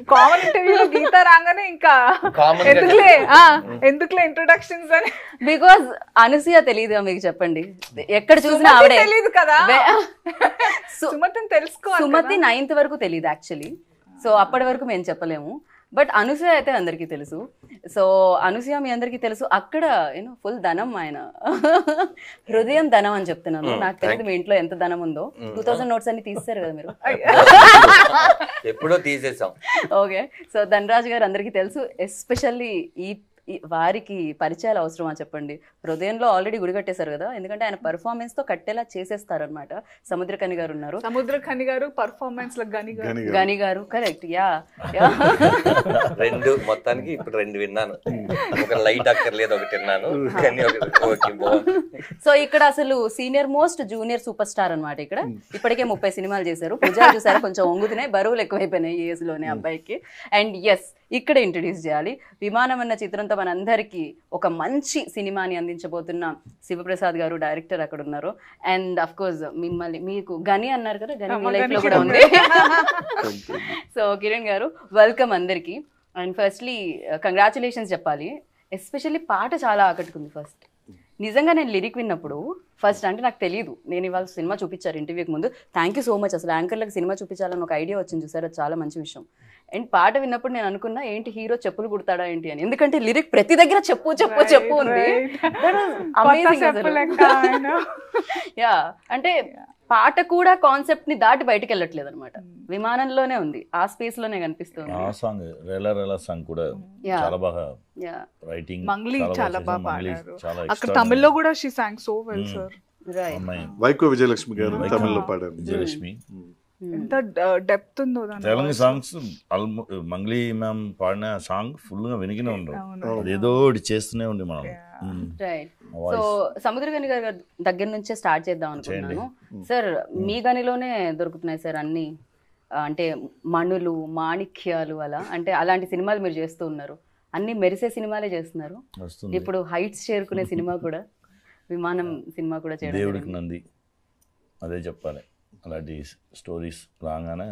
Common ఇంటర్వ్యూలో గీత రాగానే ఇంకా Common గా ఎందుకులే ఆ, ఎందుకులే ఇంట్రొడక్షన్స్ అని బికాజ్ అనసూయ తెలియదు మీకు చెప్పండి ఎక్కడ చూసినా సుమతి ఆవిడే తెలీదు కదా వే- సు- సుమతిని తెలుసుకోవాలి సుమతి నైన్త్ వరకు తెలియదు యాక్చువల్లీ సో అప్పటి వరకు మేము చెప్పలేము బట్ అనసూయ అయితే అందరికీ తెలుసు సో అనసూయ మీ అందరికీ తెలుసు అక్కడ యూనో ఫుల్ ధనం ఆయన హృదయం ధనం అని చెప్తున్నాను నాకు తెలియదు మీ ఇంట్లో ఎంత ధనం ఉందో టూ థౌసండ్ నోట్స్ అన్ని తీస్తారు కదా మీరు ఎప్పుడో తీసేసాం ఓకే సో ధనరాజ్ గారు అందరికీ తెలుసు ఎస్పెషల్లీ ఈ ఈ వారికి పరిచయాలు అవసరమా చెప్పండి హృదయంలో ఆల్రెడీ గుడి కట్టేశారు కదా ఎందుకంటే ఆయన పర్ఫార్మెన్స్ తో కట్టేలా చేసేస్తారనమాట సముద్రకని గారు ఉన్నారు సముద్ర ఖని గారు పర్ఫార్మెన్స్ లో గని గారు గని గారు. గని గారు కరెక్ట్ యా రెండు మొత్తానికి ఇప్పుడు రెండు విన్నాను ఒక లైట్ అక్కర్లేదు ఒకటి విన్నాను కానీ ఒకటి ఓకే బాగుంది సో ఇక్కడ అసలు senior most junior super star అన్నమాట ఇక్కడ ఇప్పటికే ముప్పై సినిమాలు చేశారు భుజాలు చూసారా కొంచెం వంగుతున్నాయి బరువులు ఎక్కువైపోయినాయి ఈ ఏజ్ లోనే అబ్బాయికి అండ్ ఎస్ ఇక్కడ ఇంట్రడ్యూస్ చేయాలి విమానం అన్న చిత్రంతో మనందరికీ ఒక మంచి సినిమాని అందించబోతున్న శివప్రసాద్ గారు డైరెక్టర్ అక్కడ ఉన్నారు అండ్ అఫ్ కోర్స్ మిమ్మల్ని మీకు గని అన్నారు కదా గని మీ లైఫ్ లో కూడా ఉంది సో కిరణ్ గారు వెల్కమ్ అందరికి అండ్ ఫస్ట్లీ కంగ్రాచులేషన్స్ చెప్పాలి ఎస్పెషల్లీ పాట చాలా ఆకట్టుకుంది ఫస్ట్ నిజంగా నేను లిరిక్ విన్నప్పుడు ఫస్ట్ అంటే నాకు తెలియదు నేను ఇవాళ సినిమా చూపించారు ఇంటర్వ్యూకి ముందు థ్యాంక్ యూ సో మచ్ అసలు యాంకర్లకు సినిమా చూపించాలని ఒక ఐడియా వచ్చింది చూసారు అది చాలా మంచి విషయం అండ్ పాట విన్నప్పుడు నేను అనుకున్నా ఏంటి హీరో చెప్పులు కుడతాడా ఏంటి అని ఎందుకంటే లిరిక్ ప్రతి దగ్గర చెప్పు చెప్పు చెప్పు ఉంది కొత్త చెప్పు లెక్క ఆయన. యా అంటే పాట కూడా కాన్సెప్ట్ ని దాటి బయటకు వెళ్ళట్లేదు అనమాట విమానంలోనే ఉంది ఆ స్పేస్ లోనే కనిపిస్తుంది ఆ సాంగ్ రేలా రేలా సాంగ్ కూడా Yeah. చాలా బాగా యా రైటింగ్ మంగ్లీ చాలా బాగా పాడారు చాలా అక్కడ extraordinary. తమిళ్లో కూడా she sang so well sir right అమ్మాయి వైకో విజయలక్ష్మి గారు వైకో. తమిళ్లో పాడారు విజయలక్ష్మి ఎంత డెప్త్ ఉందో దాని తెలంగాణ సాంగ్స్ ఆల్మో మంగ్లీ మ్యామ్ పాడిన సాంగ్ ఫుల్ గా వెనికినే ఉండవు అవును. అదేదో ఒకటి చేస్తూనే ఉంది మనం మ్మ్. రైట్ ఆ voice. సో సముద్రగని గారి దగ్గర నుంచే స్టార్ట్ చేద్దాం అనుకున్నాను సార్ మీ గనిలోనే దొరుకుతున్నాయి సార్ అన్ని ఆ, అంటే మణులు మాణిక్యాలు అలా అంటే అలాంటి సినిమాలు మీరు చేస్తూ ఉన్నారు అన్ని మెరిసే సినిమాలే చేస్తున్నారు వస్తుంది ఇప్పుడు హైట్స్ చేరుకునే సినిమా కూడా విమానం సినిమా కూడా చేయడం దేవుడికి జరిగింది. నంది అదే చెప్పాలి అలాంటి స్టోరీస్ రాగానే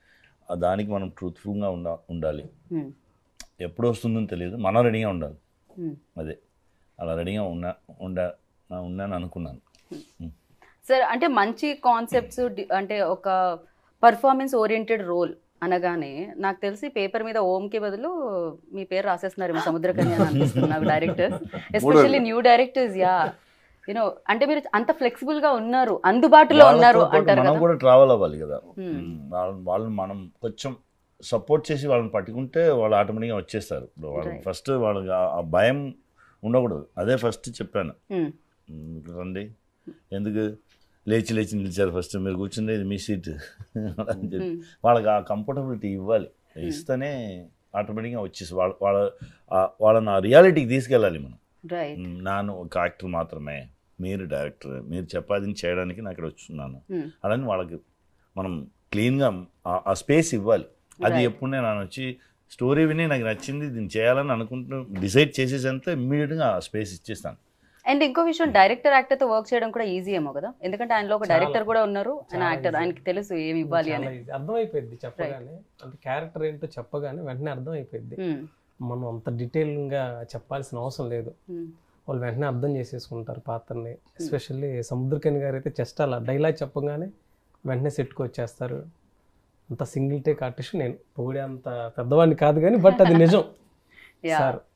ఆ దానికి మనం ట్రూత్ఫుల్గా ఉండ ఉండాలి Hmm. ఎప్పుడు వస్తుందో తెలియదు మనం రెడీగా ఉండాలి Hmm. అదే అలా రెడీగా ఉన్నా ఉండ ఉన్నాను అనుకున్నాను Hmm. సార్ అంటే మంచి కాన్సెప్ట్స్ అంటే ఒక పర్ఫార్మెన్స్ ఓరియంటెడ్ రోల్ అనగానే నాకు తెలిసి పేపర్ మీద ఓంకి బదులు మీ పేరు రాసేస్తున్నారు సముద్రకన్య అని అనిపిస్తుంది నాకు directors especially new directors yeah you know అంటే మీరు అంత ఫ్లెక్సిబుల్ గా ఉన్నారు అందుబాటులో ఉన్నారు వాళ్ళతో పాటు అంటారు మనం కదా కూడా ట్రావెల్ అవ్వాలి కదా వాళ్ళని వాళ్ళని మనం కొంచెం సపోర్ట్ చేసి వాళ్ళని పట్టుకుంటే వాళ్ళు ఆటోమేటిక్గా వచ్చేస్తారు ఇప్పుడు వాళ్ళని ఫస్ట్ వాళ్ళకి ఆ- ఆ భయం ఉండకూడదు అదే ఫస్ట్ చెప్పాను Hmm. "మ్, రండి ఎందుకు లేచి లేచి నిలిచారు ఫస్ట్ మీరు కూర్చుంది ఇది మీ సీట్ అని చెప్పి వాళ్ళకి ఆ కంఫర్టబిలిటీ ఇవ్వాలి ఇస్తేనే ఆటోమేటిక్గా వచ్చేసి వాళ్ళ వాళ్ళ ఆ- వాళ్ళని ఆ రియాలిటీకి తీసుకెళ్ళాలి మనం రైట్ మ్, నాను ఒక యాక్టర్ మాత్రమే మీరు డైరెక్టర్ మీరు చెప్పాదని చేయడానికి నేను ఇక్కడ వచ్చున్నాను Hmm. అలాని వాళ్ళకి మనం క్లీన్గా ఆ స్పేస్ ఇవ్వాలి అది Right. ఎప్పుడు నేను వచ్చి స్టోరీ విని నాకు నచ్చింది దీన్ని చేయాలని అనుకుంటూ డిసైడ్ చేసేసంతా ఇమ్మీడియట్గా ఆ స్పేస్ ఇచ్చేస్తాను అండ్ ఇంకో విషయం డైరెక్టర్ యాక్టర్ తో వర్క్ చేయడం కూడా ఈజీ ఏమో కదా ఎందుకంటే ఆయనలో ఒక డైరెక్టర్ కూడా ఉన్నారు ఆయన యాక్టర్ ఆయనకి తెలుసు ఏమి ఇవ్వాలి అని చాలా easy. అర్థమైపోయింది చెప్పగానే అంటే క్యారెక్టర్ ఏంటో చెప్పగానే వెంటనే అర్థమైపోయింది Hmm. మనం అంత డీటెయిల్ గా చెప్పాల్సిన అవసరం లేదు Hmm. వాళ్ళు వెంటనే అర్థం చేసేసుకుంటారు పాత్రని ఎస్పెషల్లీ సముద్రకని గారు అయితే జస్ట్ అలా డైలాగ్ చెప్పగానే వెంటనే సెట్కి వచ్చేస్తారు అంత సింగిల్ టేక్ ఆర్టిస్ట్ నేను పొగిడే అంత పెద్దవాడిని కాదు కానీ బట్ అది నిజం Yeah. సార్